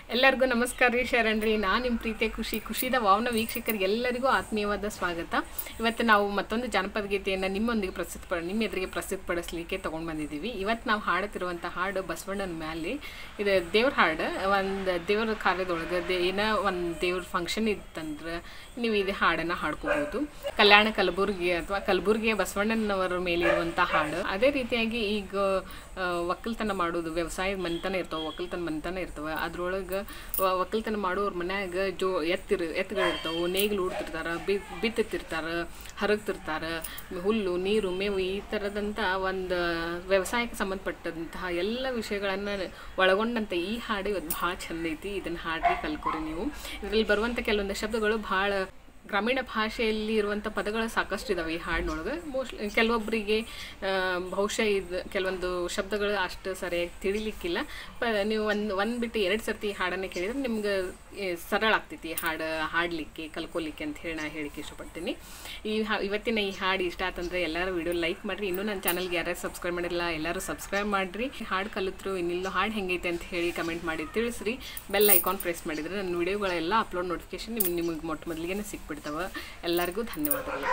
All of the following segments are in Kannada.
ಎಲ್ಲರಿಗೂ ನಮಸ್ಕಾರ ರೀ ಶರಣ್ ರೀ ನಾನು ನಿಮ್ಮ ಪ್ರೀತಿಯ ಖುಷಿ ಖುಷಿದ ವಾವನ ವೀಕ್ಷಕರಿಗೆ ಎಲ್ಲರಿಗೂ ಆತ್ಮೀಯವಾದ ಸ್ವಾಗತ ಇವತ್ತು ನಾವು ಮತ್ತೊಂದು ಜಾನಪದ ಗೀತೆಯನ್ನು ನಿಮ್ಮೊಂದಿಗೆ ಪ್ರಸ್ತುತ ನಿಮ್ಮ ಎದುರಿಗೆ ಪ್ರಸ್ತುತಪಡಿಸ್ಲಿಕ್ಕೆ ತೊಗೊಂಡು ಬಂದಿದ್ದೀವಿ ಇವತ್ತು ನಾವು ಹಾಡುತ್ತಿರುವಂಥ ಹಾಡು ಬಸವಣ್ಣನ ಮ್ಯಾಲೆ ಇದು ದೇವ್ರ ಹಾಡು ಒಂದು ದೇವ್ರ ಕಾರ್ಯದೊಳಗೆ ದೇ ಏನೋ ಒಂದು ದೇವ್ರ ಫಂಕ್ಷನ್ ಇತ್ತಂದ್ರೆ ನೀವು ಇದು ಹಾಡನ್ನು ಹಾಡ್ಕೋಬೋದು ಕಲ್ಯಾಣ ಕಲಬುರ್ಗಿ ಅಥವಾ ಕಲಬುರ್ಗಿಯ ಬಸವಣ್ಣನವರ ಮೇಲಿರುವಂಥ ಹಾಡು ಅದೇ ರೀತಿಯಾಗಿ ಈಗ ಆ, ಒಕ್ಕಲ್ತನ ಮಾಡೋದು ವ್ಯವಸಾಯದ ಮನೆತನ ಇರ್ತಾವೆ ಒಕ್ಕಲ್ತನ ಮನೆತನ ಇರ್ತವೆ ಅದ್ರೊಳಗೆ ಒಕ್ಕಲ್ತನ ಮಾಡೋರ ಮನ್ಯಾಗ ಜೋ ಎತ್ತಿರ್ ಎತ್ತುಗಳು ಇರ್ತಾವೆ ನೇಗಿಲು ಉಡ್ತಿರ್ತಾರೆ ಬಿ ಬಿತ್ತುತ್ತಿರ್ತಾರೆ ಹರಗ್ತಿರ್ತಾರೆ ಹುಲ್ಲು ನೀರು ಮೇವು ಈ ಥರದಂಥ ಒಂದು ವ್ಯವಸಾಯಕ್ಕೆ ಸಂಬಂಧಪಟ್ಟಂತಹ ಎಲ್ಲ ವಿಷಯಗಳನ್ನು ಒಳಗೊಂಡಂಥ ಈ ಹಾಡು ಇವತ್ತು ಭಾಳ ಚಂದ ಐತಿ ಇದನ್ನು ಹಾಡ್ರಿ ಕಲ್ಕೋರಿ ನೀವು ಇದರಲ್ಲಿ ಬರುವಂಥ ಕೆಲವೊಂದು ಶಬ್ದಗಳು ಭಾಳ ಗ್ರಾಮೀಣ ಭಾಷೆಯಲ್ಲಿ ಇರುವಂಥ ಪದಗಳು ಸಾಕಷ್ಟು ಇದಾವೆ ಈ ಹಾಡಿನೊಳಗೆ ಮೋಸ್ಟ್ಲಿ ಕೆಲವೊಬ್ಬರಿಗೆ ಆ, ಬಹುಶಃ ಇದು ಕೆಲವೊಂದು ಶಬ್ದಗಳು ಅಷ್ಟು ಸರಿಯಾಗಿ ತಿಳಿಲಿಕ್ಕಿಲ್ಲ ಪ ನೀವು ಒಂದು ಒಂದು ಬಿಟ್ಟು ಎರಡು ಸರ್ತಿ ಈ ಹಾಡನ್ನು ಕೇಳಿದ್ರೆ ನಿಮ್ಗೆ ಏ, ಸರಳ ಆಗ್ತೈತಿ ಈ ಹಾಡು ಹಾಡಲಿಕ್ಕೆ ಕಲ್ಕೊಲಿಕ್ಕೆ ಅಂತ ಹೇಳಿ ನಾ ಹೇಳಿಕ್ಕೆ ಇಷ್ಟಪಡ್ತೀನಿ ಈ ಹಾ ಇವತ್ತಿನ ಈ ಹಾಡು ಇಷ್ಟ ಆತಂದ್ರೆ ಎಲ್ಲರೂ ವಿಡಿಯೋ ಲೈಕ್ ಮಾಡಿರಿ ಇನ್ನೂ ನನ್ನ ಚಾನಲ್ಗೆ ಯಾರ್ಯಾರು ಸಬ್ಸ್ಕ್ರೈಬ್ ಮಾಡಿಲ್ಲ ಎಲ್ಲರೂ ಸಬ್ಸ್ಕ್ರೈಬ್ ಮಾಡಿರಿ ಹಾಡು ಕಲಿತರು ಇನ್ನಿಲ್ಲೋ ಹಾಡು ಹೆಂಗೈತೆ ಅಂತ ಹೇಳಿ ಕಮೆಂಟ್ ಮಾಡಿ ತಿಳಿಸ್ರಿ ಬೆಲ್ ಐಕಾನ್ ಪ್ರೆಸ್ ಮಾಡಿದರೆ ನನ್ನ ವಿಡಿಯೋಗಳೆಲ್ಲ ಅಪ್ಲೋಡ್ ನೋಟಿಫಿಕೇಶನ್ ನಿಮ್ಗೆ ನಿಮಗೆ ಮೊಟ್ಟ ಮೊದಲಿಗೆ ಸಿಕ್ಬಿಡ್ತಾವೆ ಎಲ್ಲರಿಗೂ ಧನ್ಯವಾದಗಳು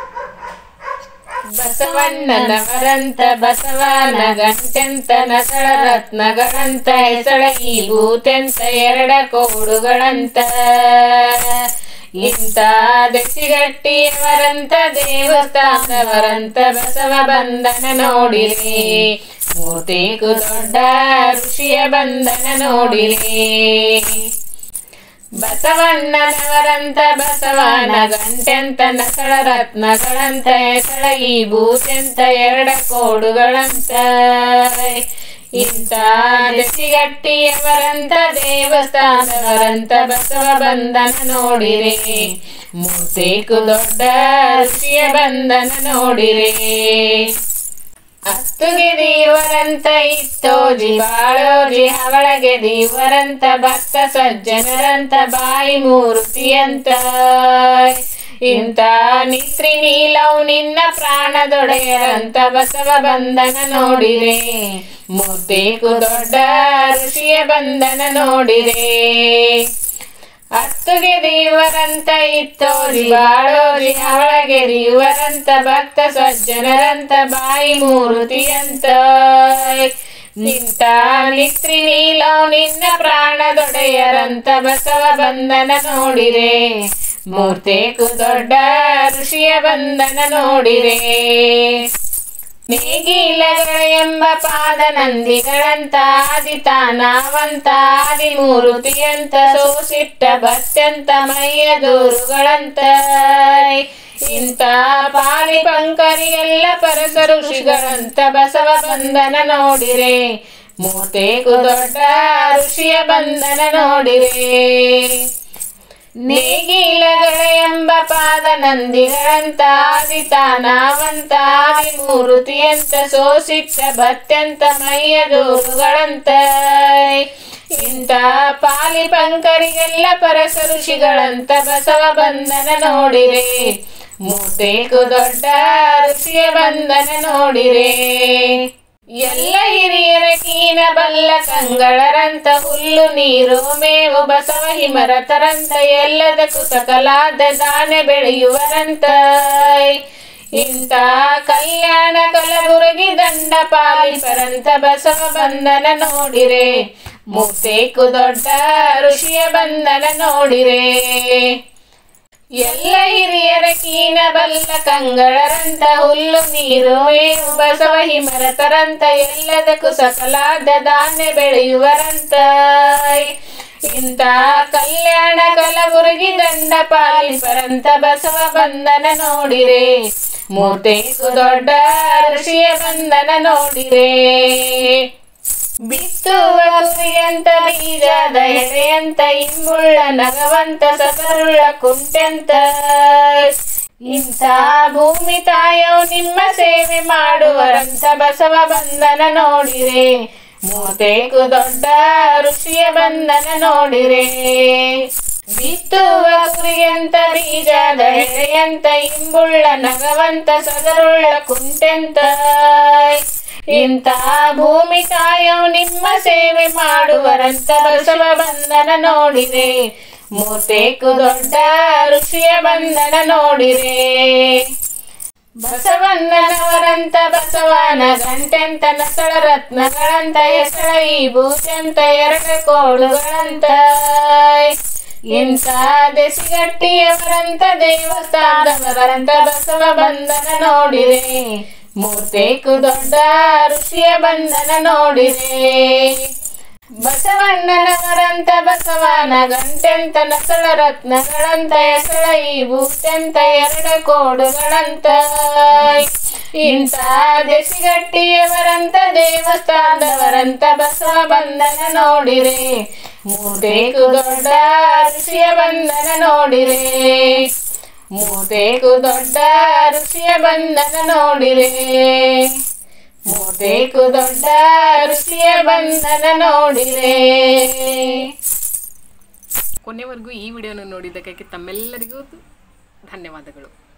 ಬಸವಣ್ಣನವರಂತ ಬಸವನ ಗಂಟೆಂತ ನಸಳ ರತ್ನಗಳಂತ ಹೆಸಳ ಈ ಭೂತೆಂತ ಎರಡ ಕೋಡುಗಳಂತ ಇಂತ ದೆಸಿಗಟ್ಟಿಯವರಂತ ದೇವಸ್ಥಾನವರಂತ ಬಸವ ಬಂಧನ ನೋಡಿರಿ ಮೂರ್ತಿಗೂ ದೊಡ್ಡ ಋಷಿಯ ಬಂಧನ ನೋಡಿರಿ ಬಸವಣ್ಣನವರಂತ ಬಸವನ ಗಂಟೆಂತ ನಸಳ ರತ್ನಗಳಂತ ಹೆಸಳ ಈ ಭೂತೆಂತ ಎರಡ ಕೋಡುಗಳಂತ ಇಂತ ದೆಸಿಗಟ್ಟಿಯವರಂತ ದೇವಸ್ಥಾನವರಂತ ಬಸವ ಬಂಧನ ನೋಡಿರಿ ಮೂರ್ತಿಗೂ ದೊಡ್ಡ ಋಷಿಯ ಬಂಧನ ನೋಡಿರಿ ಹತ್ತುಗೆ ದೇವರಂತ ಇತ್ತೋಜಿ ಬಾಳೋಜಿ ಅವಳಗೆ ದೇವರಂತ ಭಕ್ತ ಸಜ್ಜನರಂತ ಬಾಯಿ ಮೂರ್ತಿಯಂತ ಇಂತ ನಿತ್ರಿ ನೀಲವು ನಿನ್ನ ಪ್ರಾಣದೊಡೆಯರಂತ ಬಸವ ಬಂಧನ ನೋಡಿರೆ ಮೂರ್ತಿಗೂ ದೊಡ್ಡ ಋಷಿಯ ಬಂಧನ ನೋಡಿರೆ ಹತ್ತುಗೆ ದೇವರಂತ ಇತ್ತೋರಿ ಬಾಳೋರಿ ಅವಳಗೆ ದೇವರಂತ ಭಕ್ತ ಸಜ್ಜನರಂತ ಬಾಯಿ ಮೂರ್ತಿಯಂತ ನಿಂತ ನಿತ್ರಿ ನೀಲವು ನಿನ್ನ ಪ್ರಾಣದೊಡೆಯರಂತ ಬಸವ ಬಂಧನ ನೋಡಿರೆ ಮೂರ್ತಿಗೂ ದೊಡ್ಡ ಋಷಿಯ ಬಂಧನ ನೋಡಿರೆ ನೇಗಿಲಗಳ ಎಂಬ ಪಾದ ನಂದಿಗಳಂತ ಆದಿತಾನಾವಂತ ಆದಿಮೂರುತಿಯಂತ ಸೋಸಿಟ್ಟ ಭತ್ಯಂತ ಮೈಯ ದೂರುಗಳಂತ ಇಂಥ ಪಾಲಿ ಪಂಕರಿಗೆಲ್ಲ ಪರಸ ಋಷಿಗಳಂತ ಬಸವ ಬಂಧನ ನೋಡಿರೆ ಮೂರ್ತಿಗೂ ದೊಡ್ಡ ಋಷಿಯ ಬಂಧನ ನೋಡಿರೆ ನೇಗಿಲಗಳ ಎಂಬ ಪಾದ ನಂದಿಗಳಂತ ಆದಿತಾನಾವಂತ ಆದಿಮೂರುತಿಯಂತ ಸೋಸಿಟ್ಟ ಭತ್ಯಂತ ಮೈಯ ದೂರುಗಳಂತ ಇಂಥ ಪಾಲಿ ಪಂಕರಿಗೆಲ್ಲ ಪರಸ ಋಷಿಗಳಂತ ಬಸವ ಬಂಧನ ನೋಡಿರೆ ಮೂರ್ತಿಗೂ ದೊಡ್ಡ ಋಷಿಯ ಬಂಧನ ನೋಡಿರೆ ಎಲ್ಲ ಹಿರಿಯರ ಕೀನ ಬಲ್ಲ ಕಂಗಳರಂತ ಹುಲ್ಲು ನೀರು ಮೇವು ಬಸವ ಹಿಮರತರಂತ ಎಲ್ಲದಕ್ಕೂ ಸಕಲಾದ ದಾನೆ ಬೆಳೆಯುವರಂತ ಇಂಥ ಕಲ್ಯಾಣ ಕಲಬುರಗಿ ದಂಡ ಪಾಲಿಪರಂತ ಬಸವ ಬಂಧನ ನೋಡಿರೆ ಮೂರ್ತಿಗೂ ದೊಡ್ಡ ಋಷಿಯ ಬಂಧನ ನೋಡಿರೆ ಎಲ್ಲ ಹಿರಿಯರ ಕೀನ ಬಲ್ಲ ಕಂಗಳರಂತ ಹುಲ್ಲು ನೀರು ಮೇವು ಬಸವ ಹಿಮರತರಂತ ಎಲ್ಲದಕ್ಕೂ ಸಕಲಾದ ಧಾನ್ಯ ಬೆಳೆಯುವರಂತ ಇಂಥ ಕಲ್ಯಾಣ ಕಲಬುರಗಿ ದಂಡ ಪಾಲಿಪರಂತ ಬಸವ ಬಂಧನ ನೋಡಿರೆ ಮೂರ್ತಿಗೂ ದೊಡ್ಡ ಋಷಿಯ ಬಂಧನ ನೋಡಿರೆ ಬಿತ್ತುವ ಕುರಿಯಂತ ಬೀಜದ ಎಡೆಯಂತ ಇಂಬುಳ್ಳ ನಗವಂತ ಸದರುಳ್ಳ ಕುಂಟೆಂತ ಇಂಥ ಭೂಮಿ ತಾಯವು ನಿಮ್ಮ ಸೇವೆ ಮಾಡುವರಂತ ಬಸವ ಬಂಧನ ನೋಡಿರೆ ಮೂತೆಗೂ ದೊಡ್ಡ ಋಷಿಯ ಬಂಧನ ನೋಡಿರೆ ಬಿತ್ತುವ ಕುರಿಯಂತ ಬೀಜದ ಎಡೆಯಂತ ಇಂಬುಳ್ಳ ನಗವಂತ ಸದರುಳ್ಳ ಕುಂಟೆಂತ ಇಂತಹ ಭೂಮಿ ತಾಯವು ನಿಮ್ಮ ಸೇವೆ ಮಾಡುವರಂತ ಬಸವ ಬಂಧನ ನೋಡಿದೆ ಮೂರ್ತೆಕು ದೊಡ್ಡ ಋಷಿಯ ಬಂಧನ ನೋಡಿರೆ ಬಸವಣ್ಣನವರಂತ ಬಸವನ ಗಂಟೆಂತ ನಸಳ ರತ್ನಗಳಂತ ಹೆಸಳ ಈ ಭೂಜಂತ ಎರಡು ಕೋಡುಗಳಂತ ಇಂಥ ದೆಸಿಗಟ್ಟಿಯವರಂತ ದೇವಸ್ಥಾನದವರಂತ ಬಸವ ಬಂಧನ ನೋಡಿರೆ ಮೂರ್ತೆಕು ದೊಡ್ಡ ಋಷಿಯ ಬಂಧನ ನೋಡಿರೆ ಬಸವಣ್ಣನವರಂತ ಬಸವನ ಗಂಟೆಂತ ನಸಳ ರತ್ನಗಳಂತ ಹೆಸಳ ಈ ಭೂತೆಂತ ಎರಡು ಕೋಡುಗಳಂತ ಇಂಥ ದೆಸಿಗಟ್ಟಿಯವರಂತ ದೇವಸ್ಥಾನದವರಂತ ಬಸವ ಬಂಧನ ನೋಡಿರೆ ಮೂರ್ತೆಕು ದೊಡ್ಡ ಋಷಿಯ ಬಂಧನ ನೋಡಿರೆ ಮೂರ್ತೆಕು ದೊಡ್ಡ ಋಷಿಯ ಬಂಧನ ನೋಡಿರೆ ಮೂರ್ತೆಕು ದೊಡ್ಡ ಋಷಿಯ ಬಂಧನ ನೋಡಿರೆ ಕೊನೆವರೆಗೂ ಈ ವಿಡಿಯೋನ ನೋಡಿದ್ದಕ್ಕಾಗಿ ತಮ್ಮೆಲ್ಲರಿಗೂ ಧನ್ಯವಾದಗಳು